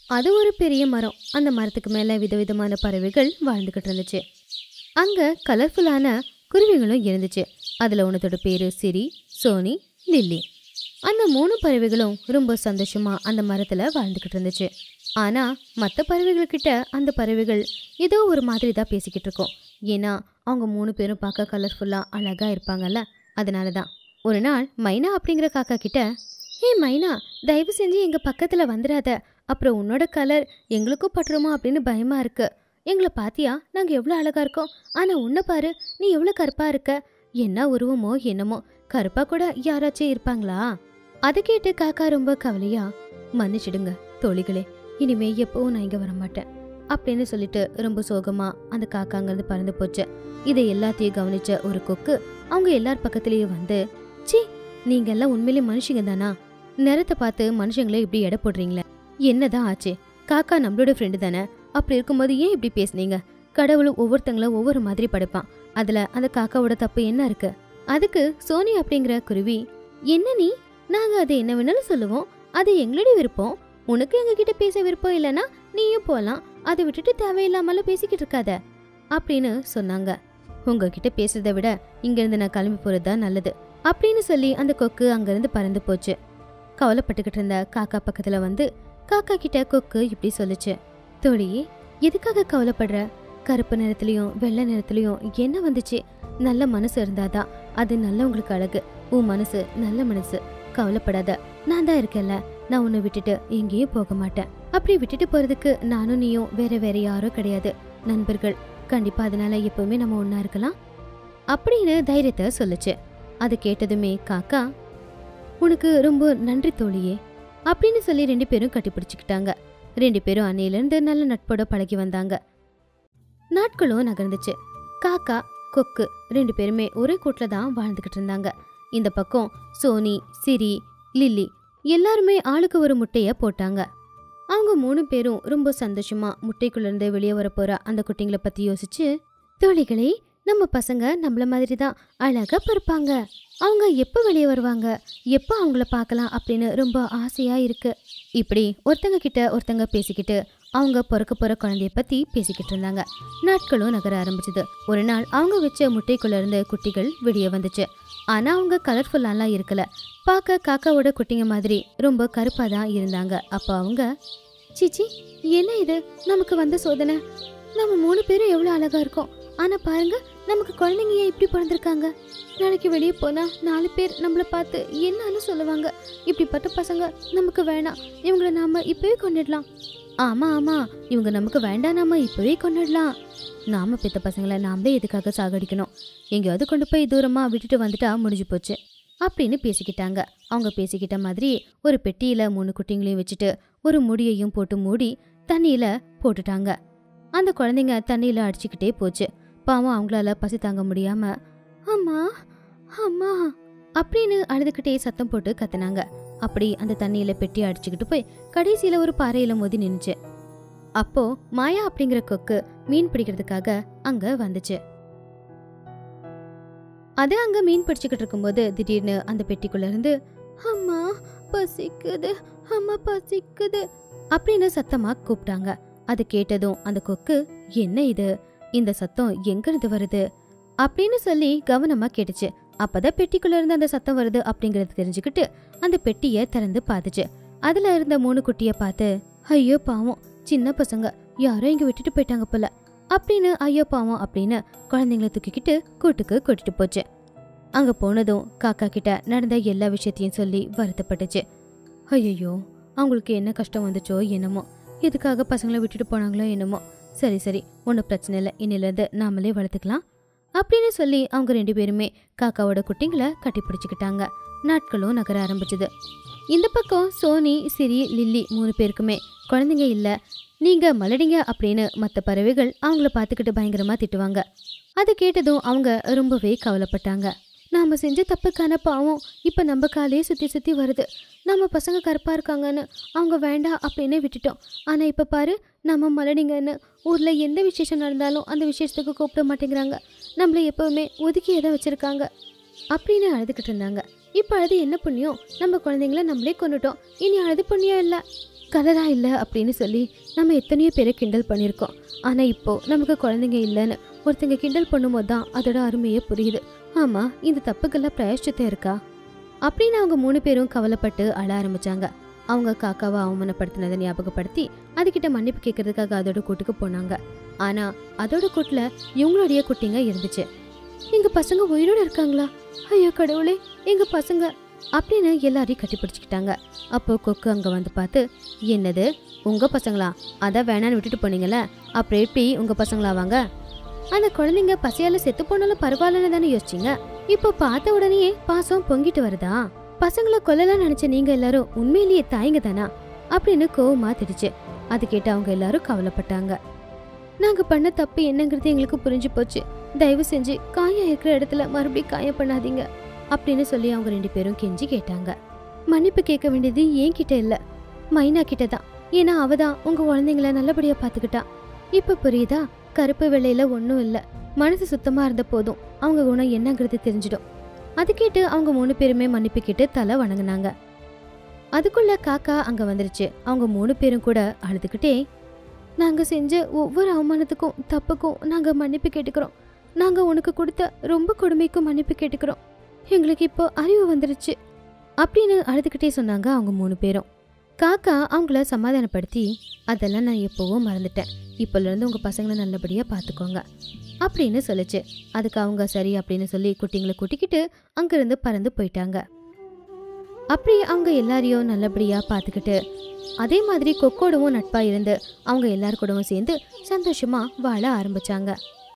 அது ஒரு பெரிய மரம் அந்த மரத்துக்கு மேல விதவிதமான பறவைகள் வாழ்ந்துகிட்டு இருந்துச்சு அங்க கலர்ஃபுல்லான குருவிகளும் இருந்துச்சு அதுல ஒன்றத்தோட பேரு சிரி சோனி லில்லி அந்த மூணு பறவைகளும் ரொம்ப சந்தோஷமா அந்த மரத்துல வாழ்ந்துகிட்டு இருந்துச்சு ஆனா மற்ற பறவைகள் கிட்ட அந்த பறவைகள் ஏதோ ஒரு மாதிரி தான் பேசிக்கிட்டு இருக்கோம் ஏன்னா அவங்க மூணு பேரும் பார்க்க கலர்ஃபுல்லா அழகா இருப்பாங்கல்ல அதனால தான் ஒரு நாள் மைனா அப்படிங்கிற காக்கா கிட்ட ஏ மைனா தயவு செஞ்சு எங்க பக்கத்துல வந்துடாத அப்புறம் உன்னோட கலர் எங்களுக்கும் பட்டுருமா அப்படின்னு பயமா இருக்கு எங்களை பாத்தியா நாங்க எவ்வளவு அழகா இருக்கோம் ஆனா உன்னை பாரு நீ எவ்வளவு கருப்பா இருக்க என்ன உருவமோ என்னமோ கருப்பா கூட யாராச்சும் இருப்பாங்களா அதை கேட்டு காக்கா ரொம்ப கவலையா மன்னிச்சிடுங்க தோழிகளே இனிமே எப்பவும் நான் இங்க வரமாட்டேன் அப்படின்னு சொல்லிட்டு ரொம்ப சோகமா அந்த காக்கா அங்கிருந்து பறந்து போச்சு இதை எல்லாத்தையும் கவனிச்ச ஒரு கொக்கு அவங்க எல்லார் பக்கத்துலயே வந்து சி நீங்க எல்லாம் உண்மையிலே மனுஷங்க தானா நிறத்தை பார்த்து மனுஷங்களே இப்படி எடை போடுறீங்களே என்னதான் ஆச்சு காக்கா நம்மளோட ஃப்ரெண்டு தானே அப்படி இருக்கும்போது ஏன் இப்படி பேசுனீங்க கடவுளும் ஒவ்வொருத்தங்கள ஒவ்வொரு மாதிரி படைப்பான் அதுல அந்த காக்காவோட தப்பு என்ன இருக்கு அதுக்கு சோனி அப்படிங்கிற குருவி என்ன நீ நாங்க அது என்ன வேணாலும் சொல்லுவோம் அது எங்களுடைய விருப்பம் உனக்கு எங்க கிட்ட பேச விருப்பம் இல்லைன்னா நீயும் போலாம் அதை விட்டுட்டு தேவையில்லாமலும் பேசிக்கிட்டு இருக்காத அப்படின்னு சொன்னாங்க உங்ககிட்ட பேசுறதை விட இங்க இருந்து நான் கிளம்பி போறது தான் நல்லது அப்படின்னு சொல்லி அந்த கொக்கு அங்கிருந்து பறந்து போச்சு கவலைப்பட்டுக்கிட்டு இருந்த காக்கா பக்கத்துல வந்து காக்கா கிட்ட கொக்கு இப்படி சொல்லுச்சு தோழியே எதுக்காக கவலைப்படுற கருப்பு நிறத்துலயும் வெள்ளை நிறத்துலயும் என்ன வந்துச்சு நல்ல மனசு இருந்தாதான் அது நல்லவங்களுக்கு அழகு உன் மனசு நல்ல மனசு கவலைப்படாத நான் தான் இருக்கேன்ல நான் உன்னை விட்டுட்டு எங்கேயும் போக மாட்டேன் அப்படி விட்டுட்டு போறதுக்கு நானும் நீயும் வேற வேற யாரும் கிடையாது நண்பர்கள் கண்டிப்பா அதனால எப்பவுமே நம்ம ஒண்ணா இருக்கலாம் அப்படின்னு தைரியத்தை சொல்லுச்சு அது கேட்டதுமே காக்கா உனக்கு ரொம்ப நன்றி தோழியே அப்படின்னு சொல்லி ரெண்டு பேரும் கட்டிப்பிடிச்சுக்கிட்டாங்க ரெண்டு பேரும் அன்னையிலிருந்து நல்ல நட்போட பழகி வந்தாங்க நாட்களும் நகர்ந்துச்சு காக்கா கொக்கு ரெண்டு பேருமே ஒரே கூட்டில் தான் வாழ்ந்துகிட்டு இருந்தாங்க இந்த பக்கம் சோனி சிரி லில்லி எல்லாருமே ஆளுக்கு ஒரு முட்டைய போட்டாங்க அவங்க மூணு பேரும் ரொம்ப சந்தோஷமா முட்டைக்குள்ள இருந்து வெளியே வர போற அந்த குட்டிங்களை பத்தி யோசிச்சு தோழிகளே நம்ம பசங்க நம்மள மாதிரி தான் அழகா பிறப்பாங்க அவங்க எப்போ வெளியே வருவாங்க எப்போ அவங்கள பார்க்கலாம் அப்படின்னு ரொம்ப ஆசையா இருக்கு இப்படி ஒருத்தங்க கிட்ட ஒருத்தங்க பேசிக்கிட்டு அவங்க பிறக்க போற குழந்தைய பத்தி பேசிக்கிட்டு இருந்தாங்க நாட்களும் நகர ஆரம்பிச்சது ஒரு நாள் அவங்க வச்ச முட்டைக்குள்ள இருந்து குட்டிகள் வெளியே வந்துச்சு ஆனா அவங்க கலர்ஃபுல்லாலாம் இருக்கல பார்க்க காக்காவோட குட்டிங்க மாதிரி ரொம்ப கருப்பா தான் இருந்தாங்க அப்போ அவங்க சிச்சி என்ன இது நமக்கு வந்த சோதனை நம்ம மூணு பேரும் எவ்வளோ அழகா இருக்கோம் ஆனா பாருங்க நமக்கு குழந்தைங்க ஏன் இப்படி பிறந்திருக்காங்க நாளைக்கு வெளியே போனா நாலு பேர் நம்மள பார்த்து என்னன்னு சொல்லுவாங்க இப்படிப்பட்ட பசங்க நமக்கு வேணாம் இவங்கள நாம இப்பவே கொண்டுடலாம் ஆமா ஆமா இவங்க நமக்கு வேண்டாம் நாம இப்பவே கொண்டுடலாம் நாம பெத்த பசங்களை நாம எதுக்காக சாகடிக்கணும் எங்கேயாவது கொண்டு போய் தூரமா விட்டுட்டு வந்துட்டா முடிஞ்சு போச்சு அப்படின்னு பேசிக்கிட்டாங்க அவங்க பேசிக்கிட்ட மாதிரி ஒரு பெட்டியில மூணு குட்டிங்களையும் வச்சுட்டு ஒரு முடியையும் போட்டு மூடி தண்ணியில போட்டுட்டாங்க அந்த குழந்தைங்க தண்ணியில அடிச்சுக்கிட்டே போச்சு பாவம் அவங்களால பசி தாங்க முடியாம அம்மா அம்மா அப்படின்னு அழுதுகிட்டே சத்தம் போட்டு கத்துனாங்க அப்படி அந்த தண்ணியில பெட்டி அடிச்சுக்கிட்டு போய் கடைசியில ஒரு பாறையில மோதி நின்னுச்சு அப்போ மாயா அப்படிங்கிற கொக்கு மீன் பிடிக்கிறதுக்காக அங்க வந்துச்சு அது அங்க மீன் பிடிச்சுக்கிட்டு இருக்கும்போது திடீர்னு அந்த பெட்டிக்குள்ள இருந்து அம்மா பசிக்குது அம்மா பசிக்குது அப்படின்னு சத்தமா கூப்பிட்டாங்க அது கேட்டதும் அந்த கொக்கு என்ன இது இந்த சத்தம் எங்க இருந்து வருது அப்படின்னு சொல்லி கவனமா கேட்டுச்சு அப்பதான் பெட்டிக்குள்ள இருந்து அந்த சத்தம் வருது அப்படிங்கறது தெரிஞ்சுக்கிட்டு அந்த பெட்டிய திறந்து பார்த்துச்சு அதுல இருந்த மூணு குட்டிய பார்த்து ஐயோ பாவம் சின்ன பசங்க யாரோ இங்க விட்டுட்டு போயிட்டாங்க போல அப்படின்னு ஐயோ பாவம் அப்படின்னு குழந்தைங்கள தூக்கிக்கிட்டு கூட்டுக்கு கூட்டிட்டு போச்சு அங்க போனதும் காக்கா கிட்ட நடந்த எல்லா விஷயத்தையும் சொல்லி வருத்தப்பட்டுச்சு ஐயோ அவங்களுக்கு என்ன கஷ்டம் வந்துச்சோ என்னமோ எதுக்காக பசங்களை விட்டுட்டு போனாங்களோ என்னமோ சரி சரி ஒன்றும் பிரச்சனை இல்லை இன்னிலேருந்து நாமளே வளர்த்துக்கலாம் அப்படின்னு சொல்லி அவங்க ரெண்டு பேருமே காக்காவோட குட்டிங்களை கட்டி பிடிச்சிக்கிட்டாங்க நாட்களும் நகர ஆரம்பிச்சது இந்த பக்கம் சோனி சிரி லில்லி மூணு பேருக்குமே குழந்தைங்க இல்ல நீங்க மலடிங்க அப்படின்னு மற்ற பறவைகள் அவங்கள பார்த்துக்கிட்டு பயங்கரமா திட்டுவாங்க அதை கேட்டதும் அவங்க ரொம்பவே கவலைப்பட்டாங்க நாம செஞ்ச தப்புக்கான பாவம் இப்ப நம்ம காலையே சுத்தி சுத்தி வருது நம்ம பசங்க கருப்பா இருக்காங்கன்னு அவங்க வேண்டாம் அப்படின்னே விட்டுட்டோம் ஆனா இப்ப பாரு நம்ம மலடிங்கன்னு ஊர்ல எந்த விசேஷம் நடந்தாலும் அந்த விசேஷத்துக்கு கூப்பிட மாட்டேங்கிறாங்க நம்மள எப்பவுமே ஒதுக்கியே தான் வச்சிருக்காங்க அப்படின்னு அழுதுகிட்டு இருந்தாங்க இப்ப அழுது என்ன புண்ணியம் நம்ம குழந்தைங்கள நம்மளே கொண்டுட்டோம் இனி அழுது புண்ணியம் இல்ல கலரா இல்லை அப்படின்னு சொல்லி நம்ம எத்தனையோ பேரை கிண்டல் பண்ணியிருக்கோம் ஆனா இப்போ நமக்கு குழந்தைங்க இல்லைன்னு ஒருத்தங்க கிண்டல் பண்ணும்போது தான் அதோட அருமையே புரியுது ஆமா இந்த தப்புக்கெல்லாம் பிரயஷ்டத்தை இருக்கா அப்படின்னு அவங்க மூணு பேரும் கவலைப்பட்டு அழ ஆரம்பிச்சாங்க அவங்க காக்காவை அவமானப்படுத்தினதை ஞாபகப்படுத்தி அதுகிட்ட மன்னிப்பு கேட்கறதுக்காக அதோட கூட்டுக்கு போனாங்க ஆனா அதோட கூட்டுல இவங்களுடைய குட்டிங்க இருந்துச்சு எங்க பசங்க உயிரோட இருக்காங்களா ஐயோ கடவுளே எங்க பசங்க அப்படின்னு எல்லாரையும் கட்டி பிடிச்சிக்கிட்டாங்க அப்போ கொக்கு அங்க வந்து பார்த்து என்னது உங்க பசங்களா அதான் வேணான்னு விட்டுட்டு போனீங்கல்ல அப்புறம் எப்படி உங்க பசங்களாவாங்க அந்த குழந்தைங்க பசியால செத்து போனாலும் பரவாயில்லன்னு தானே யோசிச்சீங்க இப்போ பார்த்த உடனே பாசம் பொங்கிட்டு வருதா பசங்களை கொல்லலாம் நினைச்ச நீங்க எல்லாரும் உண்மையிலேயே தாய்ங்க தானா அப்படின்னு கோவமா திடுச்சு அது கேட்டு அவங்க எல்லாரும் கவலைப்பட்டாங்க நாங்க பண்ண தப்பு என்னங்கிறது எங்களுக்கு புரிஞ்சு போச்சு தயவு செஞ்சு காயம் இருக்கிற இடத்துல மறுபடியும் காயம் பண்ணாதீங்க அப்படின்னு சொல்லி அவங்க ரெண்டு பேரும் கெஞ்சி கேட்டாங்க மன்னிப்பு கேட்க வேண்டியது என் கிட்ட இல்ல மைனா கிட்ட தான் ஏன்னா அவ தான் உங்க குழந்தைங்கள நல்லபடியா பாத்துக்கிட்டா இப்ப புரியுதா கருப்பு வெள்ளையில ஒன்றும் இல்ல மனசு சுத்தமா இருந்த போதும் அவங்க குணம் என்னங்கிறது தெரிஞ்சிடும் அது கேட்டு அவங்க மூணு பேருமே மன்னிப்பு கேட்டு தலை வணங்குனாங்க அதுக்குள்ள காக்கா அங்க வந்துருச்சு அவங்க மூணு பேரும் கூட அழுதுகிட்டே நாங்க செஞ்ச ஒவ்வொரு அவமானத்துக்கும் தப்புக்கும் நாங்க மன்னிப்பு கேட்டுக்கிறோம் நாங்க உனக்கு கொடுத்த ரொம்ப கொடுமைக்கும் மன்னிப்பு கேட்டுக்கிறோம் எங்களுக்கு இப்போ அறிவு வந்துருச்சு அப்படின்னு அழுதுகிட்டே சொன்னாங்க அவங்க மூணு பேரும் காக்கா அவங்கள சமாதானப்படுத்தி அதெல்லாம் நான் எப்போவும் மறந்துட்டேன் இப்போலேருந்து உங்கள் பசங்களை நல்லபடியாக பார்த்துக்கோங்க அப்படின்னு சொல்லுச்சு அதுக்கு அவங்க சரி அப்படின்னு சொல்லி குட்டிங்களை கூட்டிக்கிட்டு அங்கேருந்து பறந்து போயிட்டாங்க அப்படி அவங்க எல்லாரையும் நல்லபடியாக பார்த்துக்கிட்டு அதே மாதிரி கொக்கோடவும் நட்பாக இருந்து அவங்க எல்லார் கூடவும் சேர்ந்து சந்தோஷமாக வாழ ஆரம்பிச்சாங்க